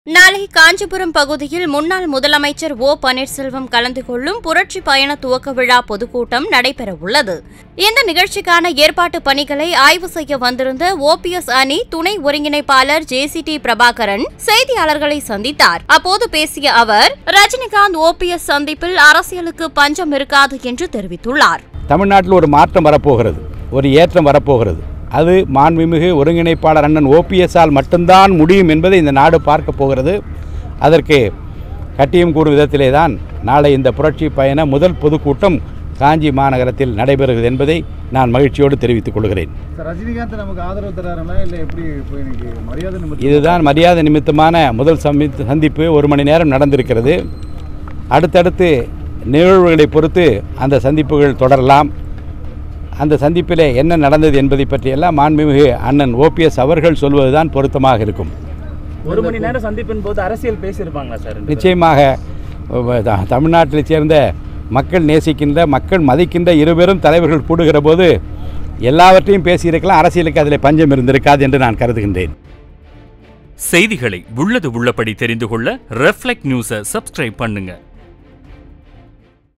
நாளை காஞ்சிபுரம் பகுதியில் முன்னாள் முதலமைச்சர் ஓ பன்னீர்செல்வம் கலந்து கொள்ளும் புரட்சி பயண துவக்க விழா பொதுக்கூட்டம் நடைபெறவுள்ளது இந்த நிகழ்ச்சிக்கான ஏற்பாட்டு பணிகளை ஆய்வு செய்ய வந்திருந்த ஓபிஎஸ் அணி துணை ஒருங்கிணைப்பாளர் ஜேசிடி பிரபாகரன் செய்தியாளர்களை சந்தித்தார் அப்போது பேசிய அவர் ரஜினிகாந்த் ஓபிஎஸ் சந்திப்பில் அரசியலுக்கு பஞ்சம் இருக்காது என்று தெரிவித்துள்ளார் தமிழ்நாட்டில் ஒரு மாற்றம் வரப்போகிறது ஒரு ஏற்றம் வரப்போகிறது அது மாண்புமிகு ஒருங்கிணைப்பாளர் அண்ணன் ஓபிஎஸ்ஆல் மட்டும்தான் முடியும் என்பதை இந்த நாடு பார்க்க போகிறது அதற்கு கட்டியம் கூறும் விதத்திலே தான் நாளை இந்த புரட்சி பயண முதல் பொதுக்கூட்டம் காஞ்சி மாநகரத்தில் நடைபெறுகிறது என்பதை நான் மகிழ்ச்சியோடு தெரிவித்துக் கொள்கிறேன் சார் ரஜினிகாந்த் நமக்கு ஆதரவு தராருங்களா இல்லை எப்படி இப்போ இன்னைக்கு மரியாதை நிமித்தம் இதுதான் மரியாதை நிமித்தமான முதல் சமி- சந்திப்பு ஒரு மணி நேரம் நடந்திருக்கிறது அடுத்தடுத்து நிகழ்வுகளை பொறுத்து அந்த சந்திப்புகள் தொடரலாம் அந்த சந்திப்பிலே என்ன நடந்தது என்பதை பற்றியெல்லாம் மாண்புமிகு அண்ணன் ஓபிஎஸ் அவர்கள் சொல்வதுதான் பொருத்தமாக இருக்கும் ஒரு மணி நேரம் சந்திப்பின் போது அரசியல் பேசியிருப்பாங்களா சார் ரெண்டு பேரும்? நிச்சயமாக அஹ், த- தமிழ்நாட்டில் சேர்ந்த மக்கள் நேசிக்கின்ற மக்கள் மதிக்கின்ற இருவரும் தலைவர்கள் கூடுகிற போது எல்லாவற்றையும் பேசியிருக்கலாம் அரசியலுக்கு அதில் பஞ்சம் இருந்திருக்காது என்று நான் கருதுகின்றேன் செய்திகளை உள்ளது உள்ளபடி தெரிந்து கொள்ள ரெஃப்ளெக்ட் நியூஸை சப்ஸ்கிரைப் பண்ணுங்க